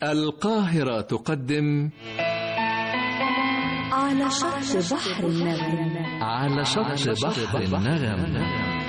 القاهرة تقدم على شط بحر النغم على شط بحر النغم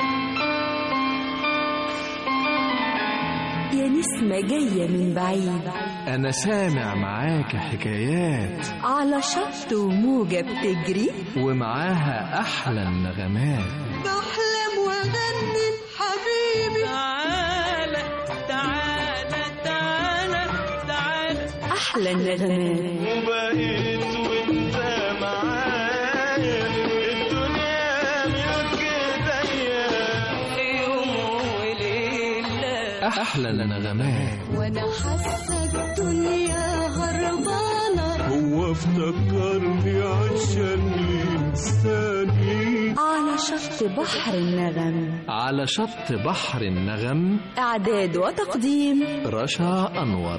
يا نسمة جاية من بعيد أنا سامع معاك حكايات على شط وموجة بتجري ومعاها أحلى النغمات بحلم واغني حبيبي تعالى تعالى تعالى تعالى أحلى النغمات وبقيت وانت معايا الدنيا ملك ايديا يوم وليلة أحلى النغمات وانا حاسه الدنيا هربانه هو افتكرني عشان ينساني على شط بحر النغم على شط بحر النغم إعداد وتقديم رشا أنور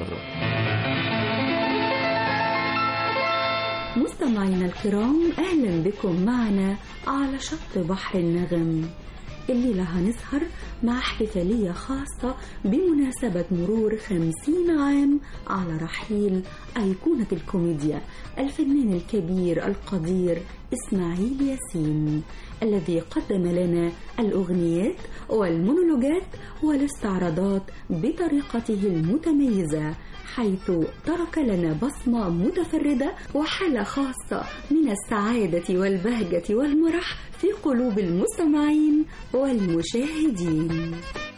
مستمعينا الكرام أهلا بكم معنا على شط بحر النغم الليلة هنسهر مع احتفالية خاصة بمناسبة مرور خمسين عام على رحيل أيقونة الكوميديا الفنان الكبير القدير إسماعيل ياسين الذي قدم لنا الأغنيات والمونولوجات والاستعراضات بطريقته المتميزة حيث ترك لنا بصمة متفردة وحالة خاصة من السعادة والبهجة والمرح في قلوب المستمعين والمشاهدين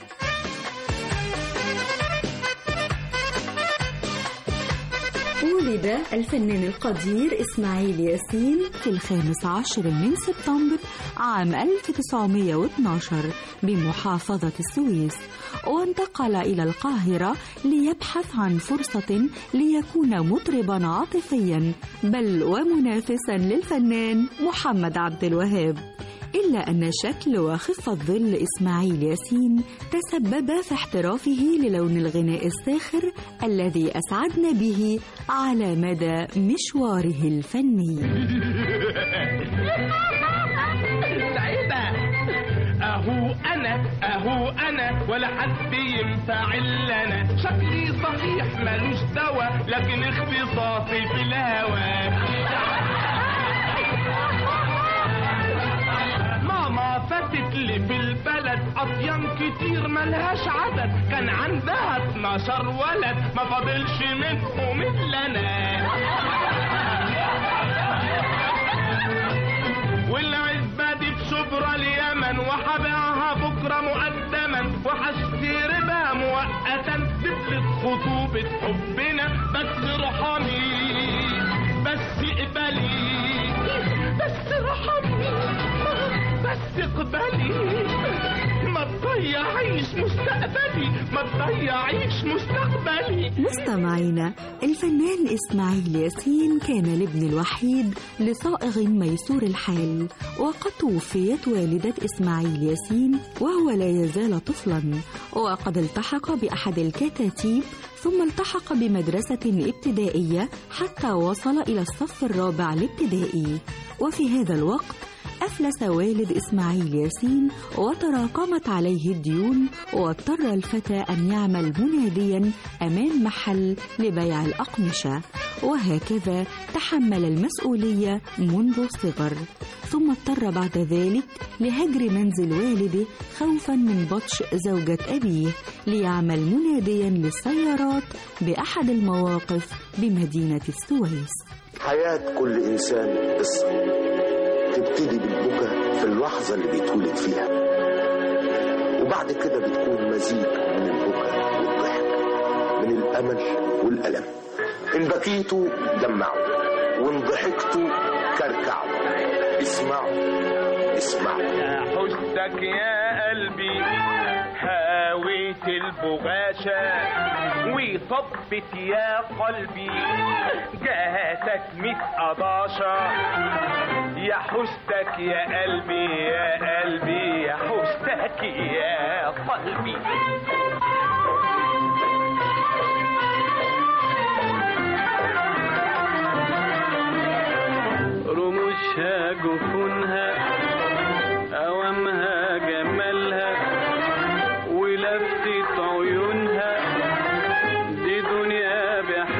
ولد الفنان القدير إسماعيل ياسين في الخامس عشر من سبتمبر عام 1912 بمحافظة السويس وانتقل إلى القاهرة ليبحث عن فرصة ليكون مطربا عاطفيا بل ومنافسا للفنان محمد عبد الوهاب إلا أن شكل وخفة ظل إسماعيل ياسين تسبب في احترافه للون الغناء الساخر الذي أسعدنا به على مدى مشواره الفني سعيدة اهو انا اهو انا ولا حد ينفع الا انا شكلي صحيح ملوش دوا لكن اختصاصي في الهوى ماما فاتت لي في البلد اطيان كتير ملهاش عدد كان عندها 12 ولد ما فاضلش منهم الا انا والعزبة دي في شبرا اليمن وحبيعها بكرة مقدما وحشتري بها مؤقتا تفلت خطوبة حبنا بس ارحمي بس اقبلي بس ارحمي بس اقبلي ما تضيعيش مستقبلي ما تضيعيش مستقبلي مستمعينا الفنان إسماعيل ياسين كان الابن الوحيد لصائغ ميسور الحال وقد توفيت والدة إسماعيل ياسين وهو لا يزال طفلا وقد التحق بأحد الكتاتيب ثم التحق بمدرسة ابتدائية حتى وصل إلى الصف الرابع الابتدائي وفي هذا الوقت أفلس والد إسماعيل ياسين وتراكمت عليه الديون واضطر الفتى أن يعمل مناديا أمام محل لبيع الأقمشة وهكذا تحمل المسؤولية منذ الصغر ثم اضطر بعد ذلك لهجر منزل والده خوفا من بطش زوجة أبيه ليعمل مناديا للسيارات بأحد المواقف بمدينة السويس حياة كل إنسان قصة تبتدي بالبكاء في اللحظة اللي بيتولد فيها وبعد كده بتكون مزيج من البكاء والضحك من الأمل والألم إن بكيتوا دمعوا وإن ضحكتوا كركعوا اسمعوا اسمعوا يا حسك يا قلبي هاويت البغاشة وطبت يا قلبي جهتك ميت قضاشة يا حسك يا قلبي يا قلبي يا حسك يا قلبي رموشها جفونها أوامها جمالها ولفتة عيونها دي دنيا بحالها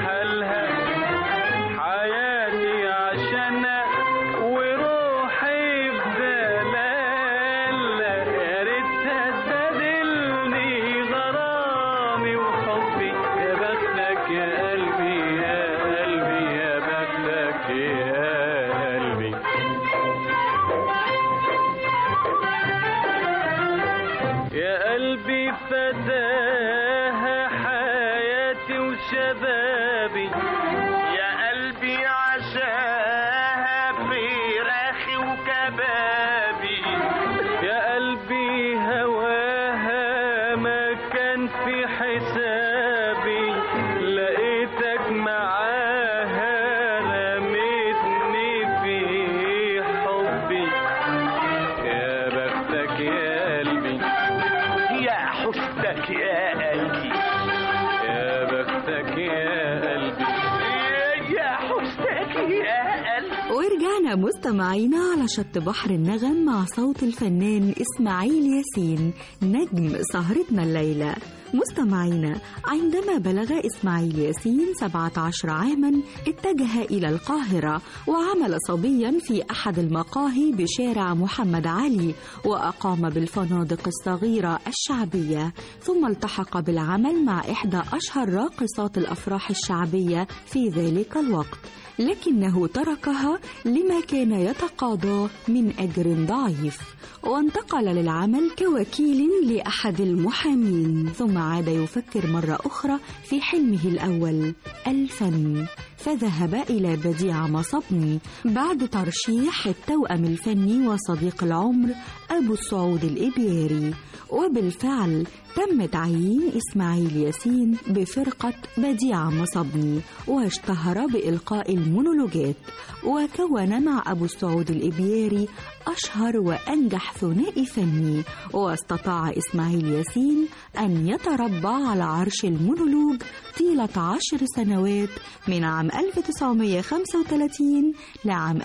شبابي يا قلبي عشاها فراخي وكبابي يا قلبي هواها ما كان في حسابي لقيتك معاها رميتني في حبي يا بختك يا قلبي يا حسنك يا قلبي يا بختك يا قلبي يا حسنك يا قلبي ورجعنا مستمعينا على شط بحر النغم مع صوت الفنان إسماعيل ياسين نجم سهرتنا الليلة مستمعينا عندما بلغ إسماعيل ياسين 17 عاما اتجه إلى القاهرة وعمل صبيا في أحد المقاهي بشارع محمد علي وأقام بالفنادق الصغيرة الشعبية ثم التحق بالعمل مع إحدى أشهر راقصات الأفراح الشعبية في ذلك الوقت لكنه تركها لما كان يتقاضى من أجر ضعيف وانتقل للعمل كوكيل لأحد المحامين ثم عاد يفكر مرة أخرى في حلمه الأول الفن فذهب إلى بديع مصبني بعد ترشيح التوأم الفني وصديق العمر أبو السعود الإبياري وبالفعل تم تعيين إسماعيل ياسين بفرقة بديع مصبني واشتهر بإلقاء المونولوجات وكون مع أبو السعود الإبياري أشهر وأنجح ثنائي فني واستطاع إسماعيل ياسين أن يتربع على عرش المونولوج طيلة عشر سنوات من عام 1935 لعام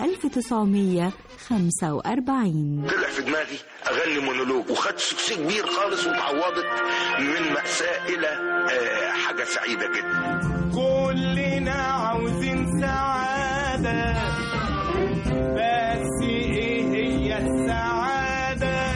1945 طلع في دماغي اغني مونولوج وخدت سكسي كبير خالص وتعوضت من مأساة الى آه، حاجة سعيدة جدا كلنا عاوزين سعادة بس ايه هي السعادة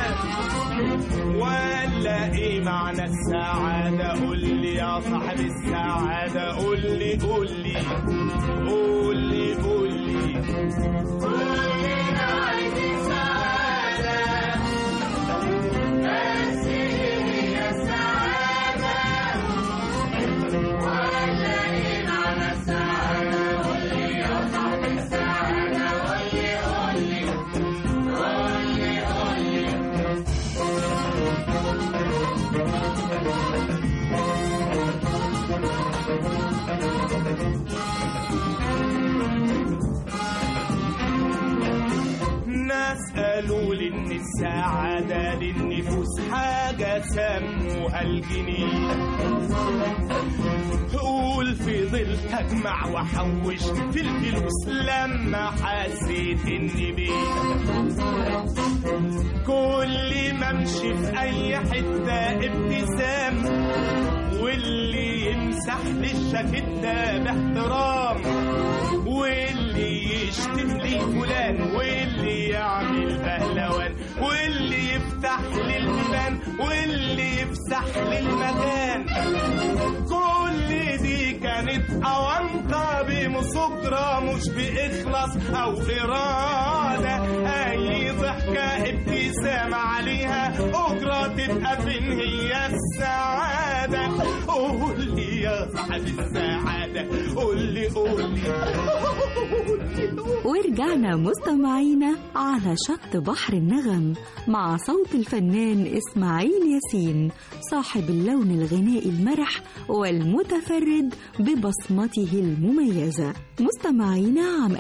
ولا ايه معنى السعادة قول لي يا صاحب السعادة قول لي قول لي قول لي قول لي كلنا عايزين سعادة بس ايه هي السعادة ناس قالوا لي ان السعادة للنفوس حاجة سموها الجنيه قول في ظل اجمع واحوش في الفلوس لما حسيت اني بيه كل ما امشي في اي حته ابتسام واللي يمسح لي الشاكيته باحترام واللي يشتم لي فلان واللي يعمل بهلوان واللي يفتح لي البيبان واللي يفسح لي المكان كل دي كانت أونطة بمصدرة مش بإخلاص أو إرادة أي ضحكة ابتسامة عليها أجرة تبقى فين هي السعادة قول لي يا صاحب السعادة قول لي قول لي ورجعنا مستمعينا على شط بحر النغم مع صوت الفنان إسماعيل ياسين صاحب اللون الغنائي المرح والمتفرد ببصمته المميزة مستمعينا عام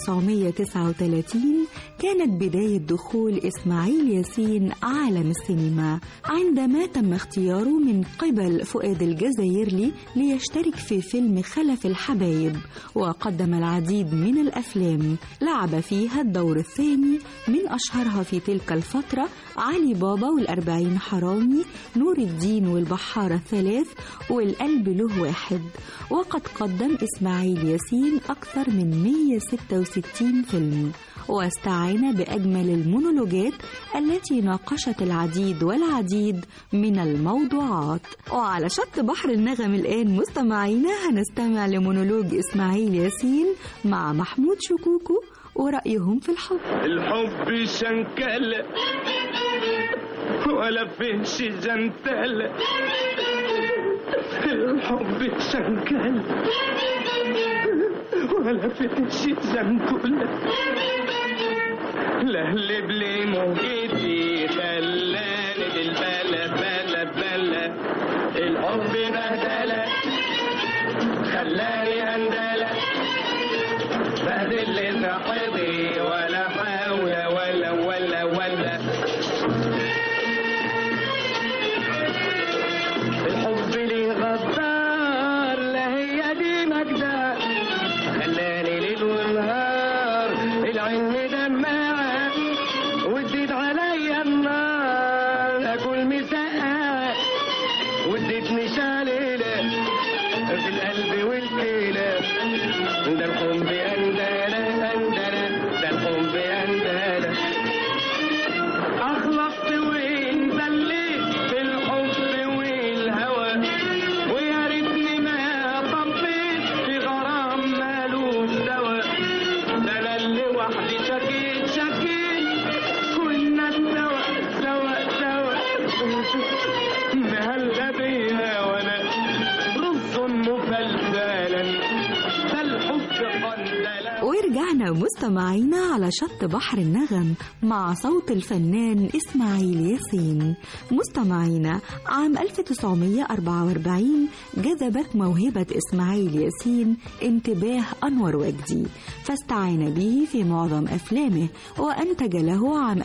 1939 كانت بداية دخول إسماعيل ياسين عالم السينما عندما تم اختياره من قبل فؤاد الجزائري ليشترك في فيلم خلف الحبايب وقدم العديد من الأفلام لعب فيها الدور الثاني من أشهرها في تلك الفترة علي بابا والأربعين حرامي نور الدين والبحارة الثلاث والقلب له واحد وقد قدم إسماعيل ياسين أكثر من 166 فيلم واستعان بأجمل المونولوجات التي ناقشت العديد والعديد من الموضوعات وعلى شط بحر النغم الآن مستمعينا هنستمع لمونولوج إسماعيل ياسين مع محمود شكوكو ورأيهم في الحب الحب شنكلة ولا فيهش جنتلة الحب شنكل ولا فتش زنكل لهلب لي موجتي خلاني بالبلا بلا بلا الحب بهدلة خلاني هندلة بهدل لي صاحبي ولا حول ولا ولا ولا الحب لي غدار لا هي دي مجدة خلاني ليل ونهار العين دمعة واديت عليا النار اكل مسقعة واديتني شاليلة في القلب والكلى ده الحب اندلة اندلة ده الحب اندلة أخلصت وين بليت في الحب والهوى ويا ريتني ما طبيت في غرام مالوش دوا ده أنا اللي وحدي شكيت شكيت كنا سوا سوا سوا مهلا بيها وأنا رز مفلفلا فالحب قندلا ورجعنا مستمعينا على شط بحر النغم مع صوت الفنان إسماعيل ياسين مستمعينا عام 1944 جذبت موهبة إسماعيل ياسين انتباه أنور وجدي فاستعان به في معظم أفلامه وأنتج له عام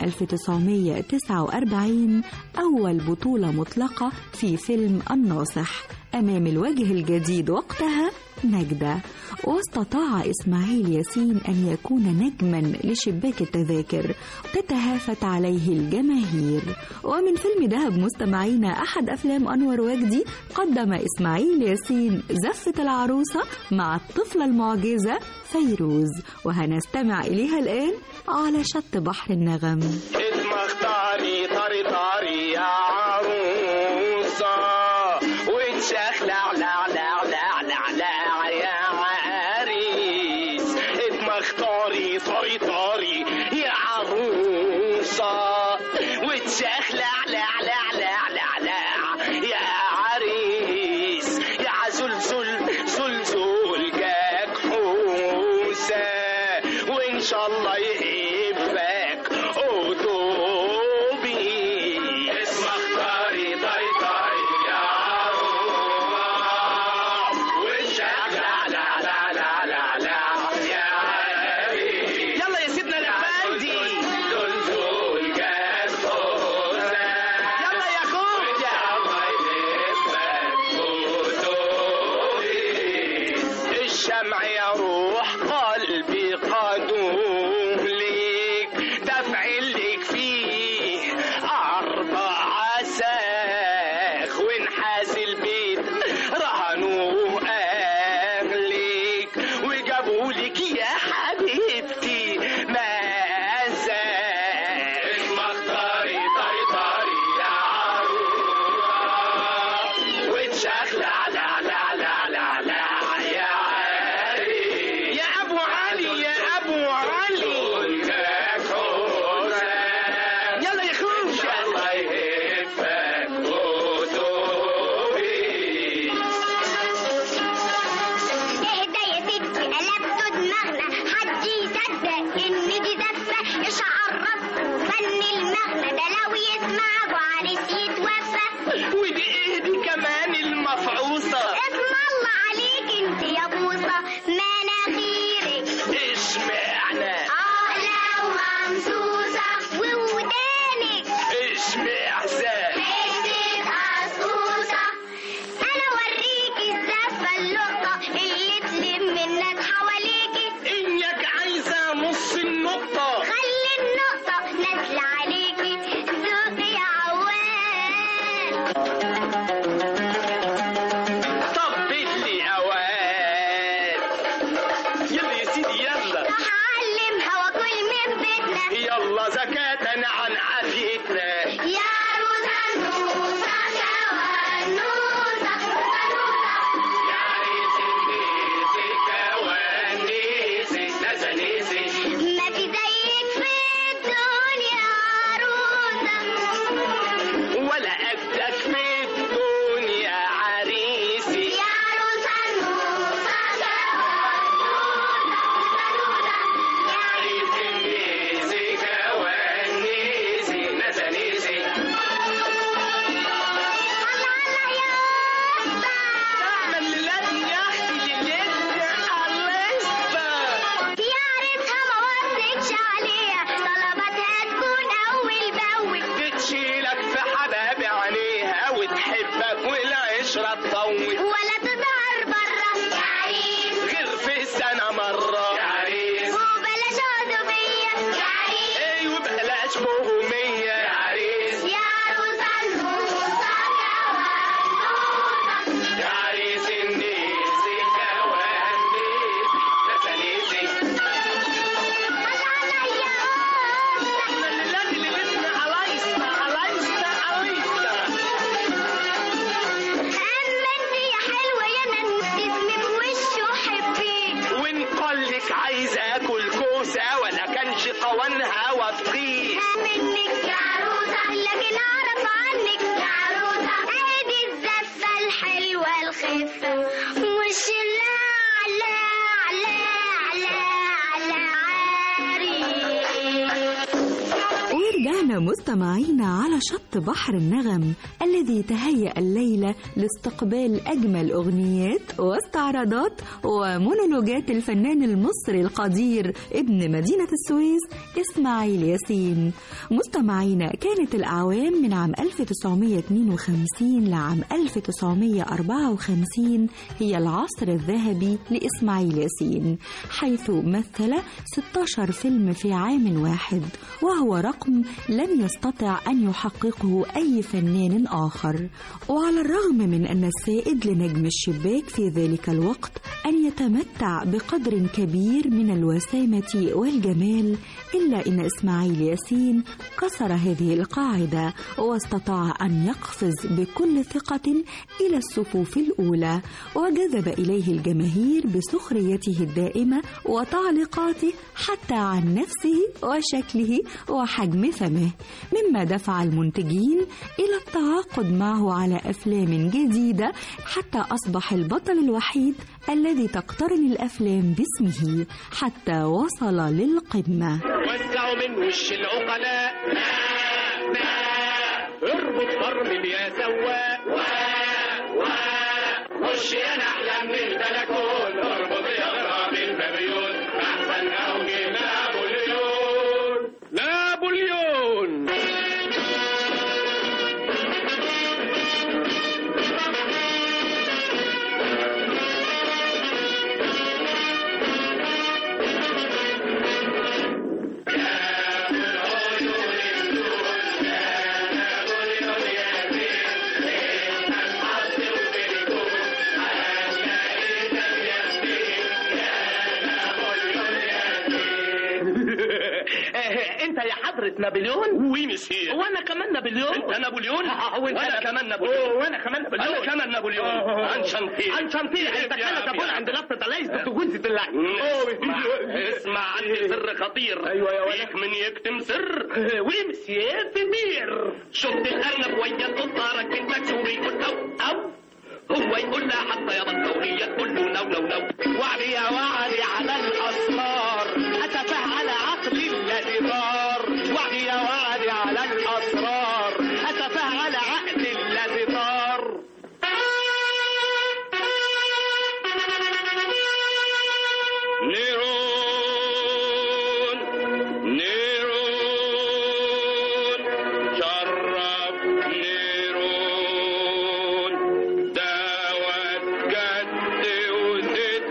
1949 أول بطولة مطلقة في فيلم الناصح أمام الوجه الجديد وقتها نجدة واستطاع إسماعيل ياسين أن يكون نجما لشباك التذاكر تتهافت عليه الجماهير ومن فيلم دهب مستمعينا أحد أفلام أنور وجدي قدم إسماعيل ياسين زفة العروسة مع الطفلة المعجزة فيروز وهنستمع إليها الآن على شط بحر النغم اسم اختاري طري طري يا عروسة وتشخلع لا لا لا لا لا يا عريس اسم اختاري طري طري يا عروسة وتشخلع لا لا لا لا لا يا عريس يا زلزل زلزل جاك حوسة وإن شاء الله يهبك أوتوبي اسم اختاري طي طي يا عروس وشك لا لا لا لا لا لا يا عريس يلا يا سيدنا الأفندي زلزل جاك حوسة يلا يا خوجة الشمع يروح قلبي قدوم ليك دفع لك فيه أربع ساخ ونحاس البيت رهنوا أهلك وجابوا لك يا حبيبتي مأساة مختاري طري طري يا عروس وتشخلع لا لا لا لا لا يا علي يا ابو علي يا ابو علي يلا يا خوش الله يهفك وتوبي اهدى يا ستي قلبتوا دماغنا حد يصدق ان دي زفه ايش عرفكوا فن المغنى ده لو يسمع ابو عريس يتوفى ودي ايه دي كمان المفعوصة اسم الله عليك انت يا بوصه مناخيرك اشمعنى عقله وممسوسه وودانك اشمعزة حته قصوصه انا اوريك الزفه اللقطه اللي تلم الناس حواليكي انك عايزة نص النقطة خلي النقطة نازلة عليكي ذوقي يا عوام طبت لي اوقات يلا يا سيدي يلا راح أعلمها وأكل من بيتنا يلا زكاة عن عافيتنا يا روزة نوسة شوانوسة يا ريت النيسي كوانيسي نزنيسي ما في زيك في الدنيا عروسة ولا قدك في الدنيا عريسي وانا وفيه منك يا عروسة لكن أعرف عنك يا عروسة هادي الزفة الحلوة الخفة مش لا لا لا لا لا عاري ورجعنا مستمعينا على شط بحر النغم الذي تهيأ الليلة لاستقبال أجمل أغنيات واستعراضات ومونولوجات الفنان المصري القدير ابن مدينة السويس إسماعيل ياسين مستمعينا كانت الأعوام من عام 1952 لعام 1954 هي العصر الذهبي لإسماعيل ياسين حيث مثل 16 فيلم في عام واحد وهو رقم لم يستطع أن يحققه أي فنان آخر وعلى الرغم من أن السائد لنجم الشباك في ذلك الوقت أن يتمتع بقدر كبير من الوسامة والجمال إلا أن إسماعيل ياسين كسر هذه القاعدة واستطاع أن يقفز بكل ثقة إلى الصفوف الأولى وجذب إليه الجماهير بسخريته الدائمة وتعليقاته حتى عن نفسه وشكله وحجم فمه مما دفع المنتجين إلى التعاقد معه على أفلام جديدة حتى أصبح البطل الوحيد الذي تقترن الأفلام باسمه حتى وصل للقمة وسعوا من وش العقلاء اربط فرمل يا سواق وش يا نحلة من البلكون اربط يا غراب البابيون احسن اوجه نابليون نابليون انت يا حضرة نابليون وي مسير وانا كمان نابليون انت نابليون وانا كمان نابليون وانا كمان نابليون انا كمان نابليون عن شنطير عن شنطير انت كان تقول عند لفظة ليس تجوز اللحن اسمع عندي سر خطير ايوه يا فيك من يكتم سر وي مسير كبير شفت الارنب ويا القطة راكبين تاكسي وبيقول او او هو يقول لها حتى يا بطورية تقول له نو نو نو وعدي يا وعدي على الأسرار أتفه على عقلي الذي طار وعدي يا وعدي على الأسرار أتفه على عقلي الذي طار نيرون نيرون شرف نيرون دعوة جد وزد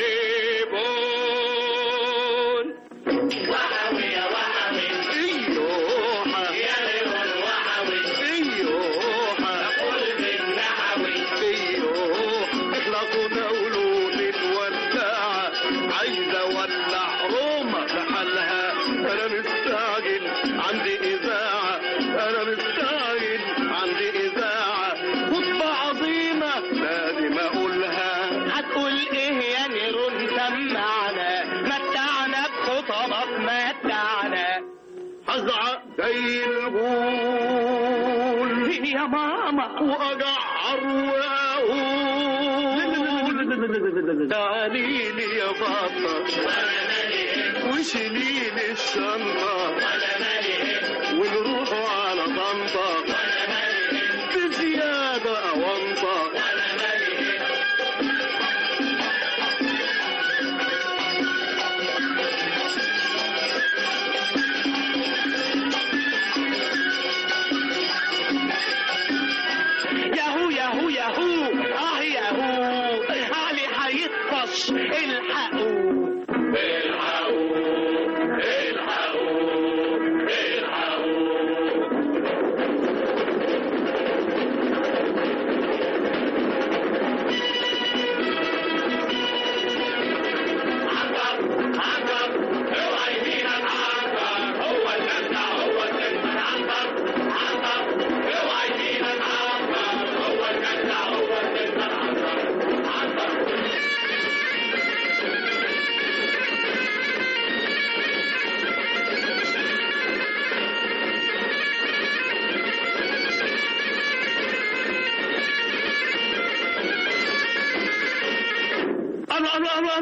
ريبون وحوي يا وحوي ايوحة يا ليون وحوي ايوحة قول بالنحوي ايوحة اخلصوا دولوا للوداعة عايزة ولع روما بحالها انا مستعجل عندي اذاعة انا مستعجل عندي اذاعة خطبة عظيمة لازم اقولها هتقول ايه يا نيرون سمعنا متعنا بخطبك متعنا ازعق زي الغول يا ماما واجعر واقول تعالي لي يا بابا وشيلي لي الشنطة ونروح على طنطا بزيادة أونطة ياهو ياهو ياهو اه ياهو علي هيطفش الحقوا الحقوا الحقوا الحقوا عنتر عنتر اوعى يمينك عنتر هو الجدع هو الجدع عنتر عنتر اوعى يمينك عنتر هو الجدع هو الجدع عنتر عنتر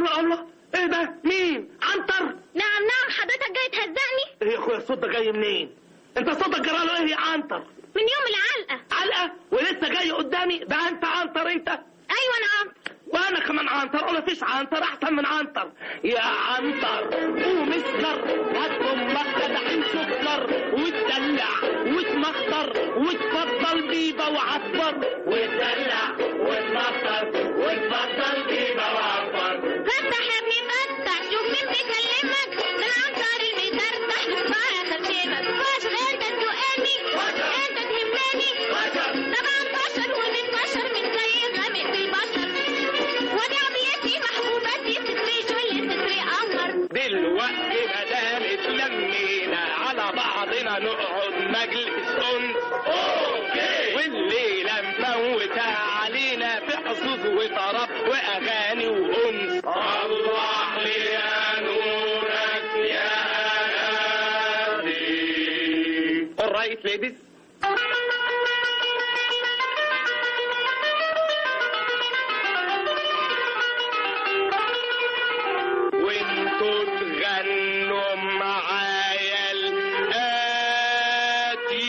الله الله ايه ده مين عنتر نعم نعم حضرتك جاي تهزقني ايه يا اخويا الصوت ده جاي منين انت صوتك جراله ايه يا عنتر من يوم العلقة علقه ولسه جاي قدامي ده انت عنتر انت أيوة أنا عنتر وانا كمان عنتر ولا فيش عنتر احسن من عنتر يا عنتر قوم اسكر هات امك دحين سكر وتدلع وتمخطر وتفضل بيبه وعصفر وتدلع وتمخطر وتفضل بيبه وعصفر فتح يا ابني فتح شوف مين بيكلمك ده العنتر المترتح معايا خلفيتك فاش انت تسوقني انت تهمني طبعا بشر ومن بشر من زي غامق بالبشر ودي عبيتي محبوبتي تسري شوية تسري قمر دلوقتي ما دام اتلمينا على بعضنا نقعد مجلس انس اوكي والليله مفوتة علينا في حظوظ وطرب واغاني وانس الله لي يا نورك يا نبي alright ladies وانتوا تغنوا معايا الآتي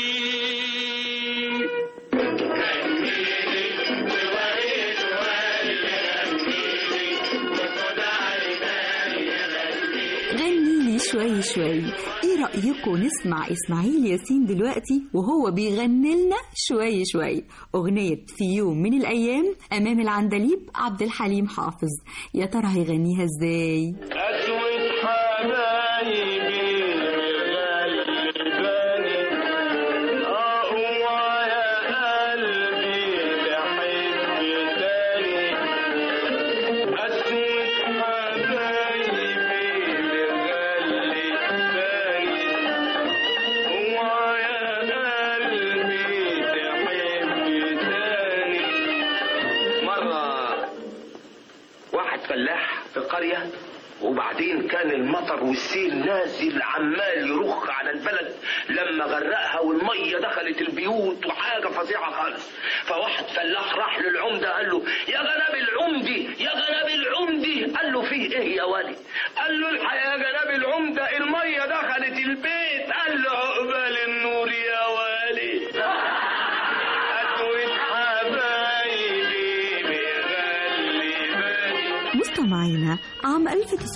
غنيلي ووريد والي غنيلي وخد عيني غني لي شوي شوي ايه رأيكم نسمع اسماعيل ياسين دلوقتي وهو بيغني لنا شوي شوي اغنية في يوم من الايام امام العندليب عبد الحليم حافظ يا ترى هيغنيها ازاي أسود حبايبي مغلباني أقوى يا قلبي لحب تاني أسود حبايبي مغلباني أقوى يا قلبي لحب تاني مرة واحد فلاح في قرية وبعدين كان المطر والسيل نازل عمال يرخ على البلد لما غرقها والمية دخلت البيوت وحاجة فظيعة خالص فواحد فلاح راح للعمدة قال له يا جناب العمدي يا جناب العمدي قال له فيه ايه يا ولي قال له الحقيقة يا جناب العمدة المية دخلت البيت قال له عقبال النور يا ولي أسود حبايبي مغلباني مستمعينا عام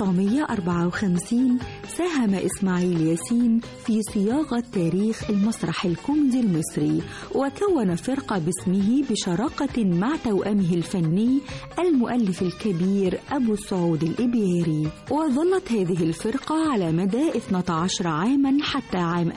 1954 ساهم إسماعيل ياسين في صياغة تاريخ المسرح الكوميدي المصري وكون فرقة باسمه بشراكة مع توأمه الفني المؤلف الكبير أبو السعود الإبياري وظلت هذه الفرقة على مدى 12 عاما حتى عام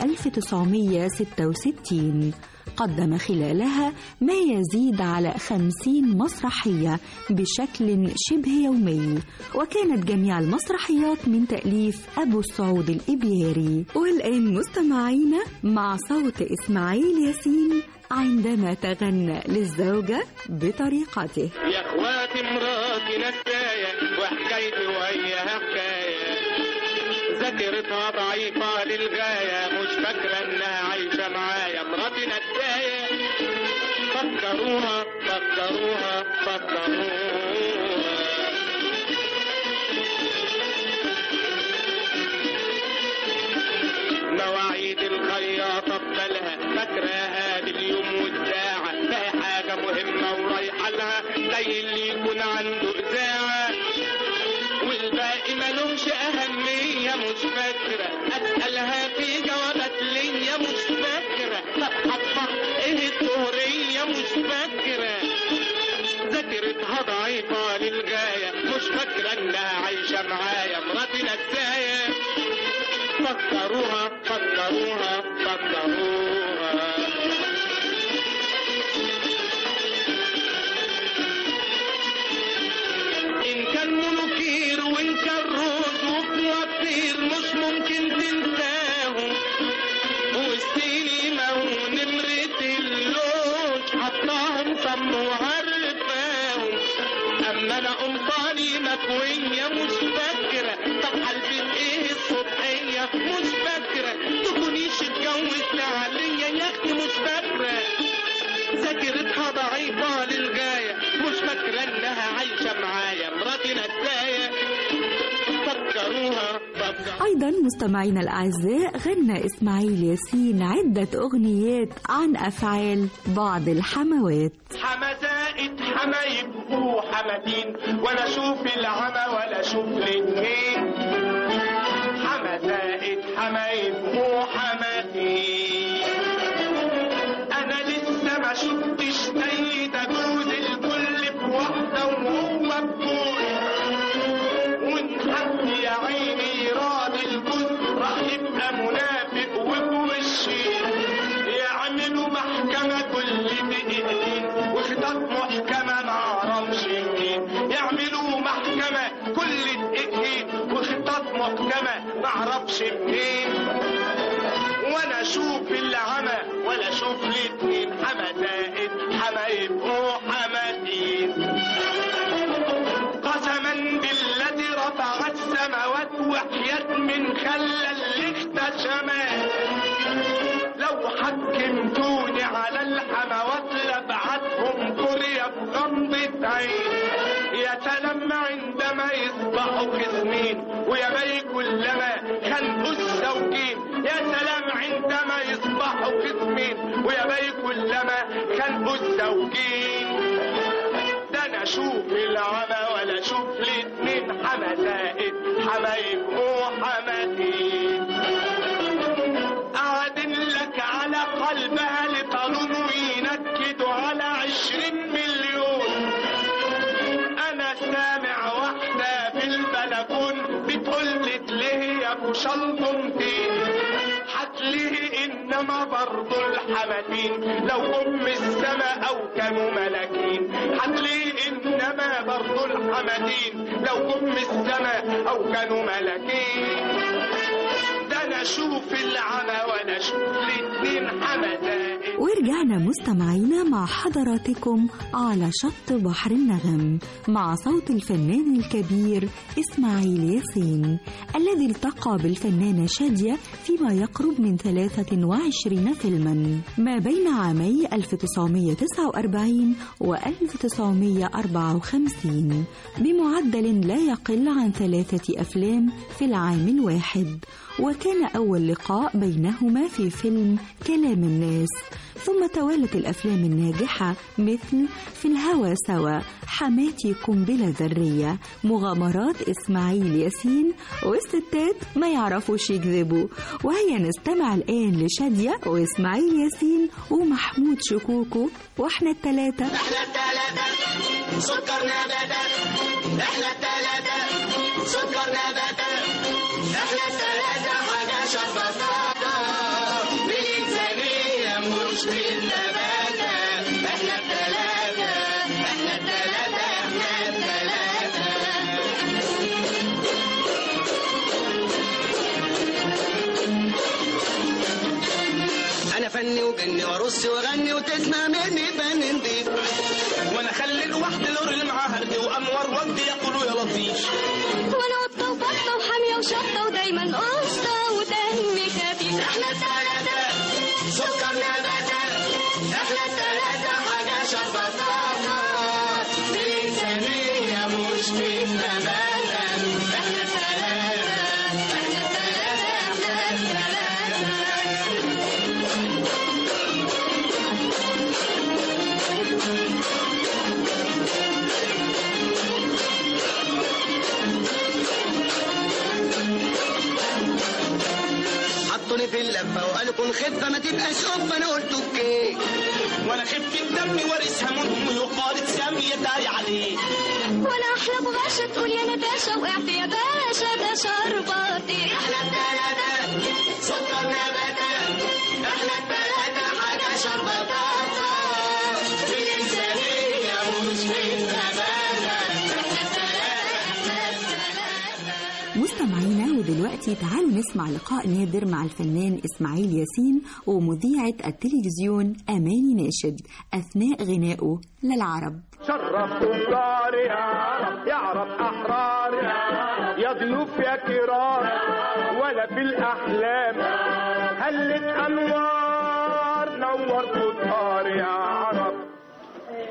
1966 قدم خلالها ما يزيد على خمسين مسرحية بشكل شبه يومي وكانت جميع المسرحيات من تأليف أبو السعود الإبياري والآن مستمعين مع صوت إسماعيل ياسين عندما تغنى للزوجة بطريقته يا اخواتي مراتي نساية وحكايتي وياها حكاية ذاكرتها ضعيفة للغاية مش فاكرة انها عايشة معايا مراتي نساية فكروها فكروها فكروها مواعيد الخياطة ببالها فاكراها باليوم والساعة في حاجة مهمة ورايحة لها زي اللي يكون عنده إذاعة والباقي ملومش أهمية مش فاكرة أسألها في جوابات ليا مش فاكرة طب هطبع إيه الظهرية مش فاكرة ذاكرتها ضعيفة للغاية مش فاكرة إنها عايشة معايا مراتي نساية فكروها فكروها فكروها إن كان منوكير وإن كان روز وكوافير مش ممكن تنساهم والسينما ونمرة اللوج حطاهم صم وعرفاهم أما أنا قمطاني مكوية مش فاكرة طب هلبس إيه الصبحية مش فاكرة تكونيش اتجوزت عليا يا أختي مش فاكرة ذاكرتها ضعيفة للغاية مش فاكرة إنها عايشة معايا مراتي نساية أيضا مستمعينا الأعزاء غنى إسماعيل ياسين عدة أغنيات عن أفعال بعض الحموات حمزائد حمايب وحمدين ولا اشوف العمى ولا اشوف الاتنين حمزائد حمايب وحمدين انا لسه ما شفتش سيدة جوز الكل بواحدة وهو بكل وان حد يا عيني راضي الجوز راح يبقى منافق وبوشين يعملوا محكمة كل دقيقتين وخطط محكمة معرفش منين يعملوا محكمة كل دقيقتين وخطط محكمة معرفش منين وانا اشوف العمى ولا اشوف الاتنين حمدائد حمايب وحمدين قسما بالذي رفع السماوات وحياة من خلى اللي اختشمات لو حكمتوني على الحموات لبعتهم كوريا بغمضة عين يا سلام عندما يصبحوا خصمين ويا بي كلما خنقوا الزوجين يا سلام عندما يصبحوا خصمين ويا بي كلما خنقوا الزوجين ده انا اشوف العمى ولا اشوف الاتنين حمزائد حمايب وحمدين قاعدين لك على قلبها لطالون وينكدوا على عشرين مليون انا سامع واحدة في البلكون بتقول ليه يا ابو شلطمتين هتليه انما برضو الحمدين لو ام السما او كانوا ملاكين هتليه انما برضو الحمدين لو ام السما او كانوا ملاكين ده انا اشوف العمى وانا اشوف الاتنين حمدائين ورجعنا مستمعينا مع حضراتكم على شط بحر النغم مع صوت الفنان الكبير إسماعيل ياسين الذي التقى بالفنانة شادية فيما يقرب من 23 فيلما ما بين عامي 1949 و 1954 بمعدل لا يقل عن ثلاثة أفلام في العام الواحد وكان أول لقاء بينهما في فيلم كلام الناس ثم توالت الأفلام الناجحة مثل في الهوى سوا حماتي قنبلة ذرية مغامرات إسماعيل ياسين والستات ما يعرفوش يكذبوا وهي نستمع الآن لشادية وإسماعيل ياسين ومحمود شكوكو وإحنا التلاتة احنا التلاتة سكر نباتات احنا التلاتة سكر نباتات احنا التلاتة حاجة شفافة بالإنسانية مش بالنباتة احنا التلاتة احنا التلاتة احنا التلاتة انا فني وجني وارص واغني وتسمع مني فن نضيف وانا اخلي الواحد لور اللي معاها هردي وانور وجدي يقولوا يا لطيف وانا قطة وبطة وحامية وشطة ودايما قصة ودمي خفيف احنا التلاتة سكر نباتات احنا التلاتة حاجة شفافة بالإنسانية مش بالنباتة احنا التلاتة احنا التلاتة احنا التلاتة حطوني في اللفة وقالوا كن خفة ما تبقاش قفة انا قلت اوكي وانا خفة دمي وارثها من امي وقالت سامية داري عليه وانا احلى بغاشة تقول يا نداشة وقعت يا باشا ده شرباتي احنا التلاتة سكر نباتات احنا التلاتة حاجة شربطاتة بالإنسانية مش بالنباتة احنا التلاتة احنا التلاتة مستمعينا ودلوقتي تعالوا نسمع لقاء نادر مع الفنان إسماعيل ياسين ومذيعة التلفزيون أماني ناشد أثناء غنائه للعرب شرفتم داري يا عرب يا عرب احرار يا ضيوف يا كرام ولا في الاحلام هلت انوار نورتوا الدار يا عرب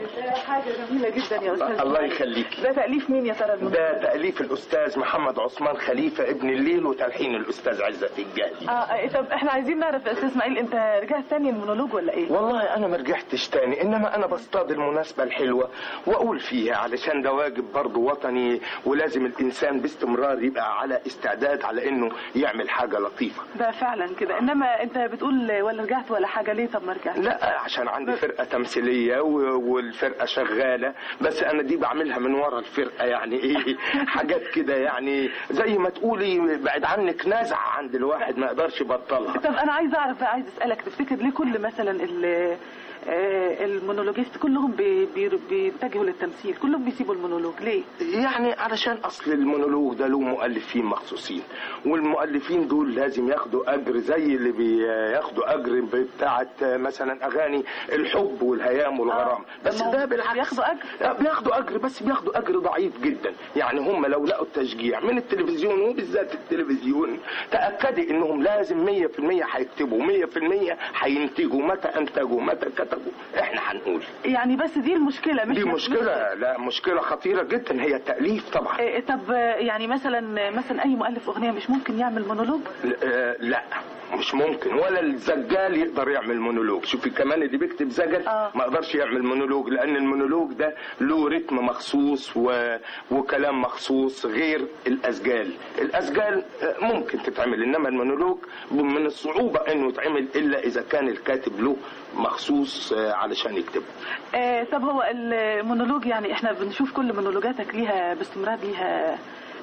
حاجة جميلة جدا يا أستاذ الله إسماعيل. يخليك ده تأليف مين يا ترى المنتج؟ ده تأليف الأستاذ محمد عثمان خليفة ابن الليل وتلحين الأستاذ عزت الجهلي اه آه، طب احنا عايزين نعرف يا استاذ اسماعيل انت رجعت تاني المونولوج ولا ايه؟ والله أنا ما رجعتش تاني إنما أنا بصطاد المناسبة الحلوة وأقول فيها علشان ده واجب برضه وطني ولازم الإنسان باستمرار يبقى على استعداد على إنه يعمل حاجة لطيفة ده فعلا كده انما انت بتقول ولا رجعت ولا حاجة ليه طب ما رجعت؟ لا عشان عندي فرقة تمثيلية و- والفرقة شغالة بس أنا دي بعملها من ورا الفرقة يعني إيه حاجات كده يعني زي ما تقولي بعد عنك نزعة عند الواحد ما يقدرش يبطلها طب انا عايز اعرف بقى عايز اسالك تفتكر ليه كل مثلا ال- آه، المونولوجيست كلهم بي- بي- بيتجهوا للتمثيل كلهم بيسيبوا المونولوج ليه؟ يعني علشان اصل المونولوج ده له مؤلفين مخصوصين والمؤلفين دول لازم ياخدوا اجر زي اللي بياخدوا اجر بتاعه مثلا اغاني الحب والهيام والغرام بس ما هو ده بالعكس بياخدوا اجر لا، بياخدوا اجر بس بياخدوا اجر ضعيف جدا يعني هم لو لقوا التشجيع من التلفزيون وبالذات التلفزيون تاكدي انهم لازم 100% هيكتبوا 100% هينتجوا متى انتجوا متى كتبوا احنا هنقول يعني بس دي المشكلة مش دي مشكله لا مشكله خطيره جدا هي التاليف طبعا آه، طب آه، يعني مثلا مثلا اي مؤلف اغنية مش ممكن يعمل مونولوج؟ آه، لا مش ممكن ولا الزجال يقدر يعمل مونولوج شوفي كمان اللي بيكتب زجل ما يقدرش يعمل مونولوج لان المونولوج ده له رتم مخصوص و... وكلام مخصوص غير الاسجال الاسجال آه، ممكن تتعمل انما المونولوج من الصعوبة انه يتعمل الا اذا كان الكاتب له مخصوص آه، علشان يكتبه آه طب هو المونولوج يعني احنا بنشوف كل مونولوجاتك ليها باستمرار ليها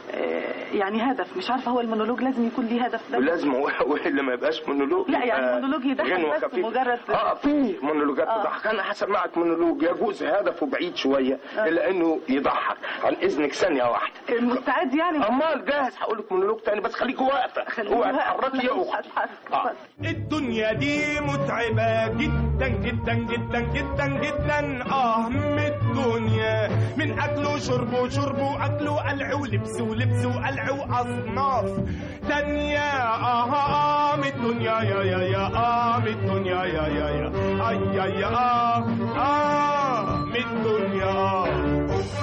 آه يعني هدف مش عارفه هو المونولوج لازم يكون ليه هدف ده ولازم والا ما يبقاش مونولوج لا يعني يبقى مونولوج يضحك غنوة بس خفيفة. مجرد اه في مونولوجات آه. تضحك انا هسمعك مونولوج يجوز هدفه بعيد شويه الا انه يضحك عن اذنك ثانيه واحده مستعد يعني امال جاهز هقول لك مونولوج تاني بس خليكي واقفه اوعي تتحركي يا اختي آه. الدنيا دي متعبة جدا جدا جدا جدا جدا اه من الدنيا من اكل وشرب وشرب واكل وقلع ولبس ولبس وقلع واصناف تانية اه اه من الدنيا يا يا يا اه من الدنيا يا يا يا اي يا يا اه اه من الدنيا آه.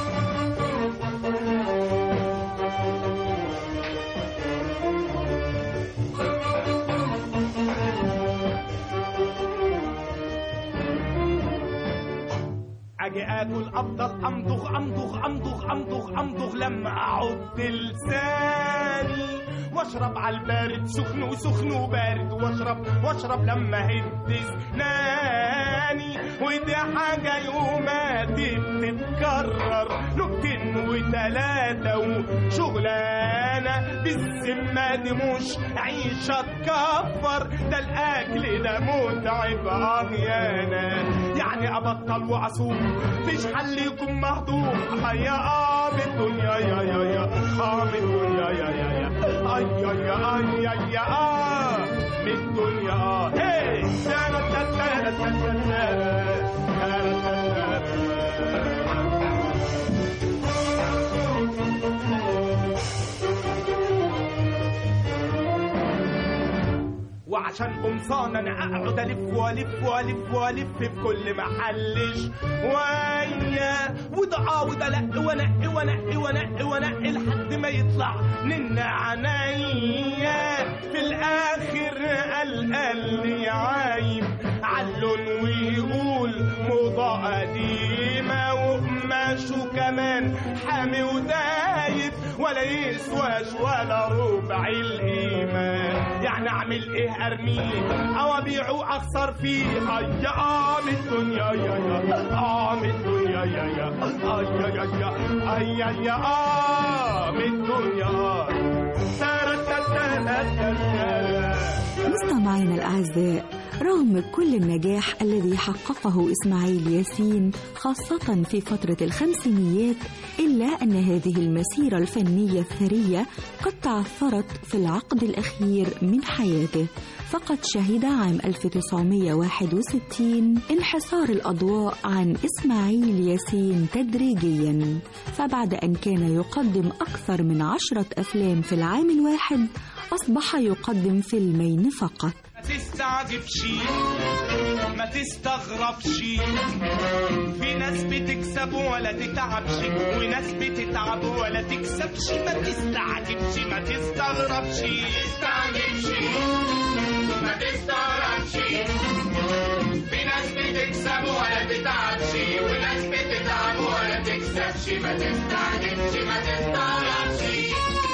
اجي اكل افضل امضغ امضغ امضغ امضغ امضغ لما اعض لساني واشرب على البارد سخن وسخن وبارد واشرب واشرب لما هد اسناني ودي حاجه يوماتي بتتكرر نكتين وتلاته وشغلانه بالذمه دي مش عيشه تكفر ده الاكل ده متعب احيانا يعني ابطل واصوم مش حل يكون مهضوم هيا اه بالدنيا يا يا يا اه بالدنيا يا يا يا اي يا يا اي يا يا اه بالدنيا اه هي تانا تانا تانا وعشان قمصان انا اقعد الف والف والف والف في كل محل شويه وده اه وده لا وانقي وانقي وانقي وانقي لحد ما يطلع من عينيا في الاخر قال قال لي عايب علن ويقول موضة قديمة وقماشه كمان حامي ودايب ولا يسواش ولا ربع القيمة يعني اعمل ايه ارميه او ابيعه اخسر فيه هيا اه من الدنيا يا يا اه من الدنيا يا يا اه يا يا يا اي يا يا اه من الدنيا آه. تارا تارا تارا تارا. مستمعينا الأعزاء رغم كل النجاح الذي حققه إسماعيل ياسين خاصة في فترة الخمسينيات إلا أن هذه المسيرة الفنية الثرية قد تعثرت في العقد الأخير من حياته فقد شهد عام 1961 انحسار الأضواء عن إسماعيل ياسين تدريجيا فبعد أن كان يقدم أكثر من عشرة أفلام في العام الواحد أصبح يقدم فيلمين فقط تستعجبش ما تستغربش في ناس بتكسب ولا تتعبش وناس بتتعب ولا تكسبش ما تستعجبش ما تستغربش تستعجبش ما تستغربش في ناس بتكسب ولا تتعبش وناس بتتعب ولا تكسبش ما تستعجبش ما تستغربش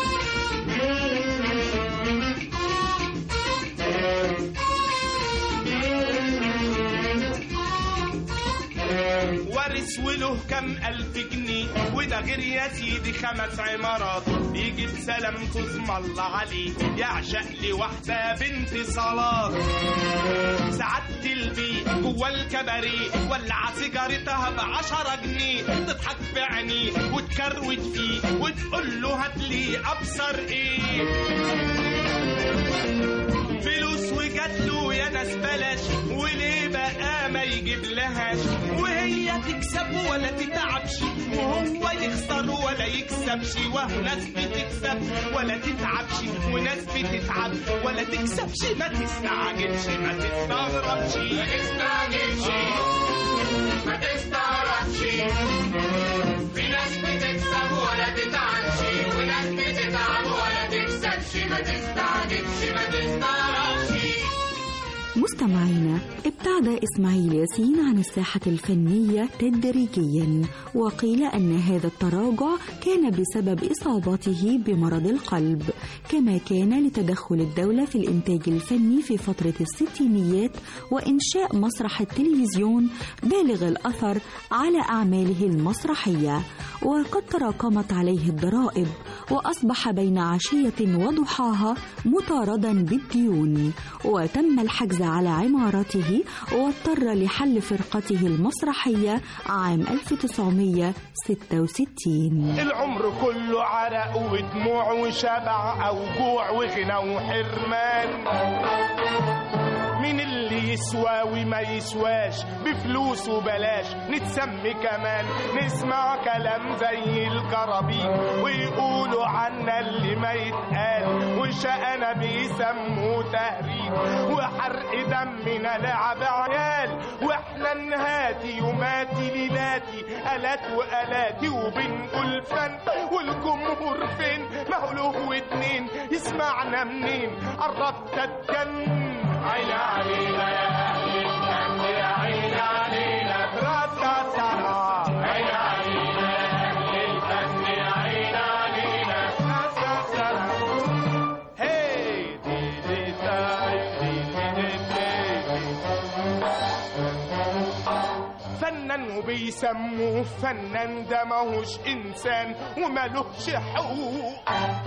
وارث وله كم ألف جنيه وده غير يا سيدي خمس عمارات يجيب سلام تسمى الله عليه يعشق لي واحدة بنت صلاة سعادة البي جوا الكباريه ولع سيجارتها بعشرة جنيه تضحك في عينيه وتكروت فيه وتقول له هات لي أبصر إيه فلوس وجات له يا ناس بلاش وليه بقى ما يجيب لهاش وهي تكسب ولا تتعبش وهو يخسر ولا يكسبش وهو ناس بتكسب ولا تتعبش وناس بتتعب ولا تكسبش ما تستعجلش ما تستغربش ما تستعجلش ما تستغربش في ناس بتكسب ولا تتعبش وناس بتتعب ولا تكسبش ما تستعجلش ما تستغربش مستمعينا ابتعد إسماعيل ياسين عن الساحة الفنية تدريجيا وقيل أن هذا التراجع كان بسبب إصابته بمرض القلب كما كان لتدخل الدولة في الإنتاج الفني في فترة الستينيات وإنشاء مسرح التلفزيون بالغ الأثر على أعماله المسرحية وقد تراكمت عليه الضرائب وأصبح بين عشية وضحاها مطاردا بالديون وتم الحجز على عمارته واضطر لحل فرقته المسرحية عام 1966 العمر كله عرق ودموع وشبع او جوع وغنى وحرمان مين اللي يسوى وما يسواش بفلوس وبلاش نتسمي كمان نسمع كلام زي الكرابين ويقولوا عنا اللي ما يتقال وشقنا بيسموه تهريب وحرق دمنا لعب عيال واحنا نهاتي يوماتي ليلاتي الات والاتي وبنقول فن والجمهور فين ما هو له واتنين يسمعنا منين قربت اتجنن عين علينا يا اهل الفن يا عين علينا راتاتارا عين علينا يا اهل الفن يا عين علينا راتاتارا هي دي دي تاي دي دي دي دي فنان وبيسموه فنان ده ماهوش انسان ومالوش حقوق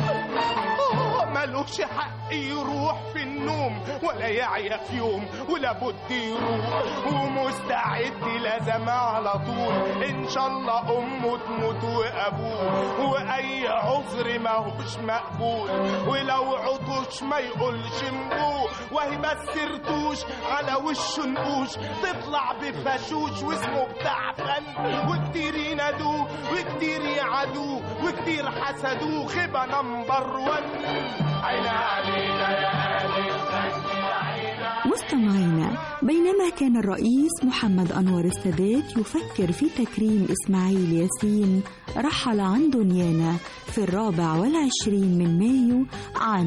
مالوش حق يروح في النوم ولا يعيا في يوم ولا بد يروح ومستعد لازم على طول ان شاء الله امه تموت وابوه واي عذر ماهوش مقبول ولو عطش ما يقولش مبوه وهي بس رتوش على وشه نقوش تطلع بفشوش واسمه بتاع فن وكتير ينادوه وكتير يعادوه وكتير حسدوه خيبه نمبر ون عين علينا يا اهل الفن مستمعينا بينما كان الرئيس محمد أنور السادات يفكر في تكريم إسماعيل ياسين رحل عن دنيانا في الرابع والعشرين من مايو عام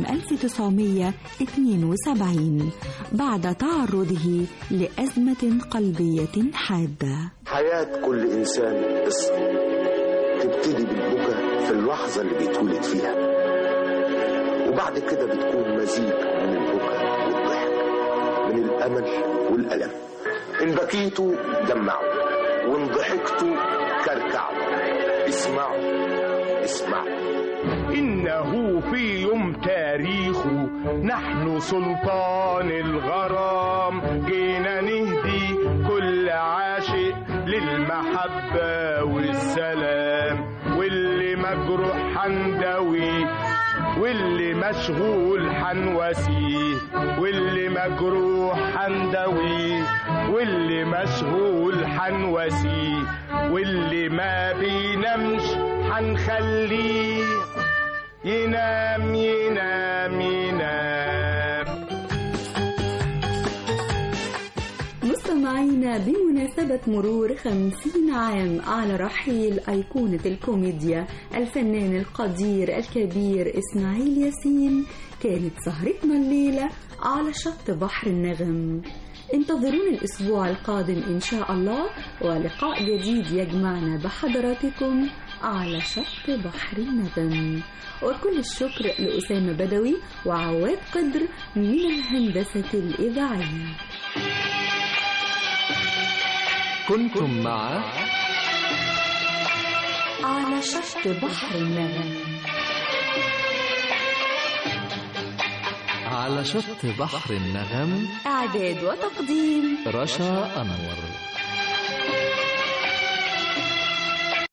1972 بعد تعرضه لأزمة قلبية حادة حياة كل إنسان قصة تبتدي بالبكاء في اللحظة اللي بيتولد فيها وبعد كده بتكون مزيج من البكاء والضحك من الأمل والألم إن بكيتوا دمعوا وإن ضحكتوا كركعوا اسمعوا اسمعوا إنه في يوم تاريخه نحن سلطان الغرام جينا نهدي كل عاشق للمحبة والسلام واللي مجروح حندوي واللي مشغول حنوسيه واللي مجروح حندوي واللي مشغول حنوسيه واللي ما بينامش حنخليه ينام ينام ينام مستمعينا بمناسبة مرور خمسين عام على رحيل أيقونة الكوميديا الفنان القدير الكبير إسماعيل ياسين كانت سهرتنا الليلة على شط بحر النغم انتظرونا الأسبوع القادم إن شاء الله ولقاء جديد يجمعنا بحضراتكم على شط بحر النغم وكل الشكر لأسامة بدوي وعواد قدر من الهندسة الإذاعية كنتم مع على شط بحر النغم على شط بحر النغم إعداد وتقديم رشا أنور